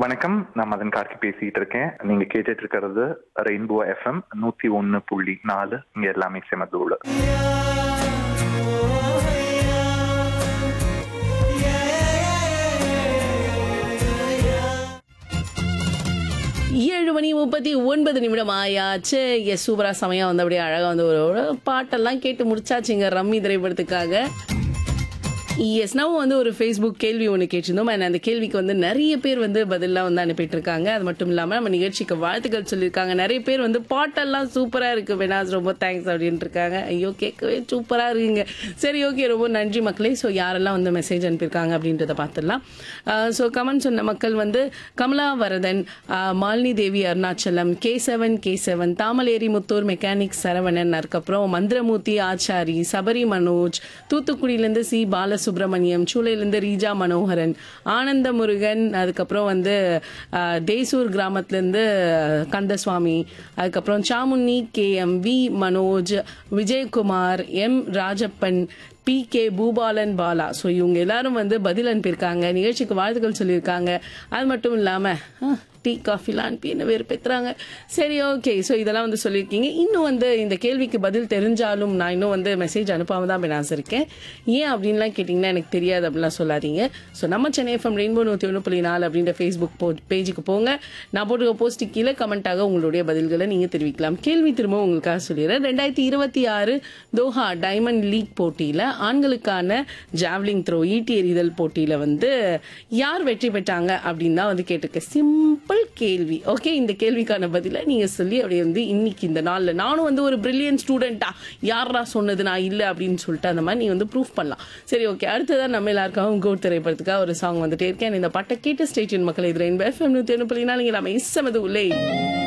வணக்கம் நான் மதன் கார்கி பேசிட்டு இருக்கேன் நீங்க கேட்டுட்டு இருக்கிறது ரெயின்போ எஃப்எம் நூத்தி ஒன்னு புள்ளி நாலு இங்க எல்லாமே செமதூளு ஏழு மணி முப்பத்தி ஒன்பது நிமிடம் ஆயாச்சு எஸ் சூப்பரா சமயம் வந்து அப்படியே அழகா வந்து ஒரு ஒரு பாட்டெல்லாம் கேட்டு முடிச்சாச்சுங்க ரம்மி திரைப்படத்துக்காக எஸ் நம்ம வந்து ஒரு ஃபேஸ்புக் கேள்வி ஒன்று கேட்டிருந்தோம் and அந்த கேள்விக்கு வந்து நிறைய பேர் வந்து பதிலாம் வந்து அனுப்பிட்டு இருக்காங்க அது மட்டும் இல்லாமல் நம்ம நிகழ்ச்சிக்கு வாழ்த்துக்கள் சொல்லியிருக்காங்க நிறைய பேர் வந்து பாட்டெல்லாம் சூப்பராக இருக்கு பெனாஸ் ரொம்ப தேங்க்ஸ் அப்படின்ட்டு இருக்காங்க ஐயோ கேட்கவே சூப்பராக இருக்குங்க சரி ஓகே ரொம்ப நன்றி மக்களே ஸோ யாரெல்லாம் வந்து மெசேஜ் அனுப்பியிருக்காங்க அப்படின்றத பார்த்துடலாம் ஸோ கமெண்ட் சொன்ன மக்கள் வந்து கமலா வரதன் ஆஹ் Malini Devi Arunachalam K seven K seven Thamaleri Muthur mechanic Saravanan அதுக்கப்புறம் மந்திரமூர்த்தி ஆச்சாரி சபரி மனோஜ் தூத்துக்குடியிலேருந்து சி பாலசுப்ரமணியம் சூளையிலேருந்து ரீஜா மனோகரன் ஆனந்த முருகன் அதுக்கப்புறம் வந்து ஆஹ், தேசூர் கிராமத்துலேருந்து கந்தசுவாமி அதுக்கப்புறம் Samunni K M V Manoj Vijayakumar M Rajappan P K Boopalan Bala so இவங்க எல்லாரும் வந்து பதில் அனுப்பியிருக்காங்க நிகழ்ச்சிக்கு வாழ்த்துக்கள் சொல்லியிருக்காங்க அது மட்டும் இல்லாமல் டீ காஃபிலாம் அனுப்பி என்ன வெறுப்பேத்துறாங்க சரி ஓகே ஸோ இதெல்லாம் வந்து சொல்லியிருக்கீங்க இன்னும் வந்து இந்த கேள்விக்கு பதில் தெரிஞ்சாலும் நான் இன்னும் வந்து மெசேஜ் அனுப்பாம தான் நான் இருக்கேன் ஏன் அப்படின்லாம் கேட்டிங்கன்னா எனக்கு தெரியாது அப்படின்லாம் சொல்லாதீங்க ஸோ நம்ம சென்னை எஃப்எம் ரெயின்போ நூற்றி ஒன்று புள்ளி நாலு அப்படின்ற ஃபேஸ்புக் போ பேஜுக்கு போங்க நான் போட்டுக்க போஸ்ட்டு கீழே கமெண்ட்டாக உங்களுடைய பதில்களை நீங்கள் தெரிவிக்கலாம் கேள்வி திரும்ப உங்களுக்காக சொல்லிடுறேன் ரெண்டாயிரத்தி இருபத்தி ஆறு தோஹா டைமண்ட் லீக் போட்டியில் ஆண்களுக்கான ஜாவ்லிங் த்ரோ ஈட்டி எறிதல் போட்டியில் வந்து யார் வெற்றி பெற்றாங்க அப்படின்னு தான் வந்து கேட்டிருக்கேன் சிம்பிள் கேள்வி ஓகே இந்த கேள்விக்கான பதிலை நீங்கள் சொல்லி அப்படியே வந்து இன்னைக்கு இந்த நாளில் நானும் வந்து ஒரு பிரில்லியன்ட் ஸ்டூடெண்ட்டா யாரா சொன்னது நான் இல்லை அப்படின்னு சொல்லிட்டு அந்த மாதிரி நீ வந்து ப்ரூஃப் பண்ணலாம் சரி ஓகே அடுத்ததான் நம்ம எல்லாருக்காகவும் கோட் திரைப்படத்துக்காக ஒரு சாங் வந்துட்டே இருக்கேன் இந்த பட்டை கேட்டு ஸ்டேஷன் மக்கள் இது ரெயின்போ எஃப்எம் நூற்றி ஒன்று புள்ளினா நீங்கள் நம்ம இசமது உள்ளே